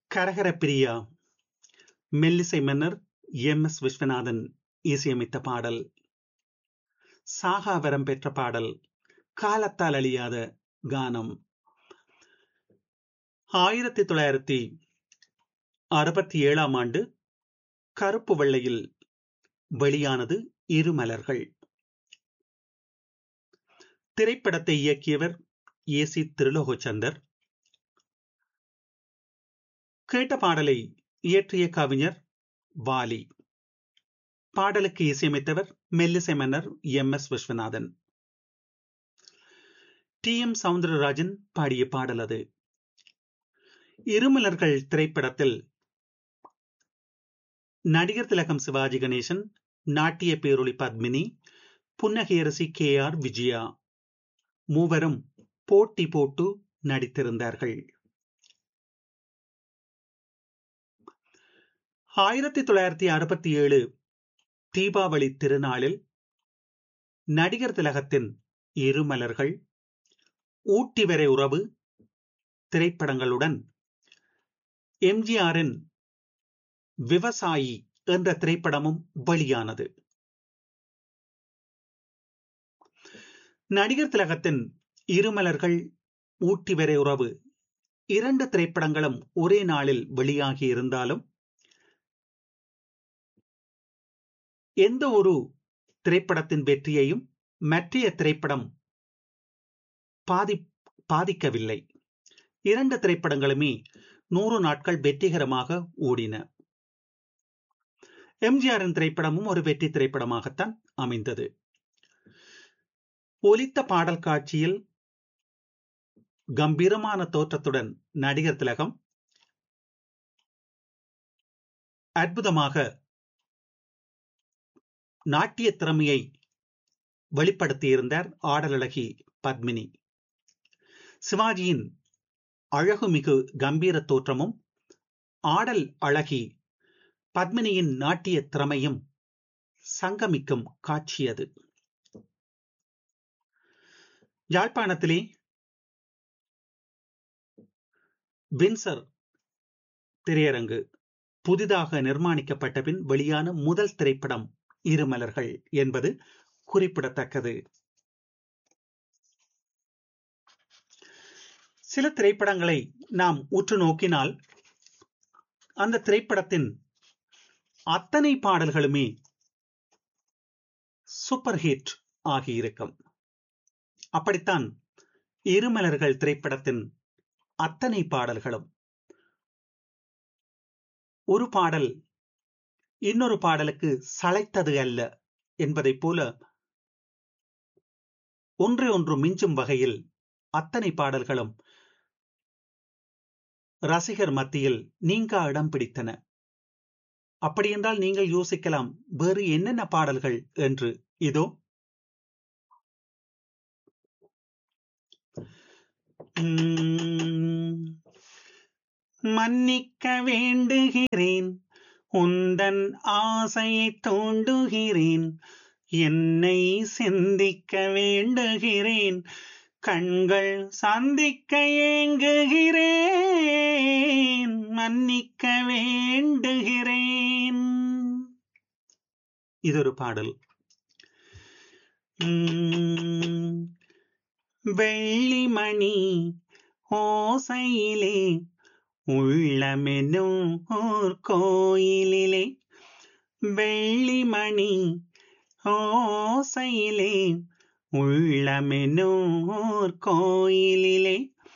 கரகர பிரியா மெல்லிசை மன்னர் M S Viswanathan இசையமைத்த பாடல் சாகாவரம் பெற்ற பாடல் காலத்தால் அழியாத கானம் ஆயிரத்தி தொள்ளாயிரத்தி அறுபத்தி ஏழாம் ஆண்டு கருப்பு வெள்ளையில் வெளியானது இருமலர்கள் திரைப்படத்தை இயக்கியவர் ஏ சி திருலோகச்சந்தர் கேட்ட பாடலை இயற்றிய கவிஞர் வாலி பாடலுக்கு இசையமைத்தவர் மெல்லிசை மன்னர் M S Viswanathan T M Soundararajan பாடிய பாடல் அது இருமலர்கள் திரைப்படத்தில் நடிகர் திலகம் சிவாஜி கணேசன் நாட்டிய பேரொளி பத்மினி புன்னகையரசி கே ஆர் விஜயா மூவரும் போட்டி போட்டு நடித்திருந்தார்கள் ஆயிரத்தி தொள்ளாயிரத்தி அறுபத்தி ஏழு தீபாவளி திருநாளில் நடிகர் திலகத்தின் இருமலர்கள் ஊட்டி வரை உறவு திரைப்படங்களுடன் எம்ஜிஆரின் விவசாயி என்ற திரைப்படமும் வெளியானது நடிகர் திலகத்தின் இருமலர்கள் ஊட்டி வரை உறவு இரண்டு திரைப்படங்களும் ஒரே நாளில் வெளியாகி இருந்தாலும் எந்த ஒரு திரைப்படத்தின் வெற்றியையும் மற்றைய திரைப்படம் பாதி பாதிக்கவில்லை இரண்டு திரைப்படங்களுமே நூறு நாட்கள் வெற்றிகரமாக ஓடின எம்ஜிஆரின் திரைப்படமும் ஒரு வெற்றி திரைப்படமாகத்தான் அமைந்தது ஒலித்த பாடல் காட்சியில் கம்பீரமான தோற்றத்துடன் நடிகர் திலகம் அற்புதமாக நாட்டிய திறமையை வெளிப்படுத்தியிருந்தார் ஆடலழகி பத்மினி சிவாஜியின் அழகுமிகு கம்பீர தோற்றமும் ஆடல் அழகி பத்மினியின் நாட்டிய திறமையும் சங்கமிக்கும் காட்சியது யாழ்ப்பாணத்திலே வின்சர் திரையரங்கு புதிதாக நிர்மாணிக்கப்பட்ட பின் வெளியான முதல் திரைப்படம் இருமலர்கள் என்பது குறிப்பிடத்தக்கது சில திரைப்படங்களை நாம் உற்று நோக்கினால் அந்த திரைப்படத்தின் அத்தனை பாடல்களுமே சூப்பர் ஹிட் ஆகியிருக்கும் அப்படித்தான் இருமலர்கள் திரைப்படத்தின் அத்தனை பாடல்களும் ஒரு பாடல் இன்னொரு பாடலுக்கு சளைத்தது அல்ல என்பதைப் போல ஒன்றை ஒன்று மிஞ்சும் வகையில் அத்தனை பாடல்களும் ரசிகர் மத்தியில் நீங்கா இடம் பிடித்தன அப்படியென்றால் நீங்கள் யோசிக்கலாம் வேறு என்னென்ன பாடல்கள் என்று இதோ மன்னிக்க வேண்டுகிறேன் உந்தன் ஆசையை தூண்டுகிறேன் என்னை சிந்திக்க வேண்டுகிறேன் கண்கள் சந்திக்க ஏங்குகிறேன் மன்னிக்க வேண்டுகிறேன் இதொரு பாடல் வெள்ளிமணி ஓசையிலே உள்ளமெனும் ஓர் கோயிலிலே வெள்ளிமணி ஓசையிலே உள்ளமெனும் ஓர் கோயிலிலே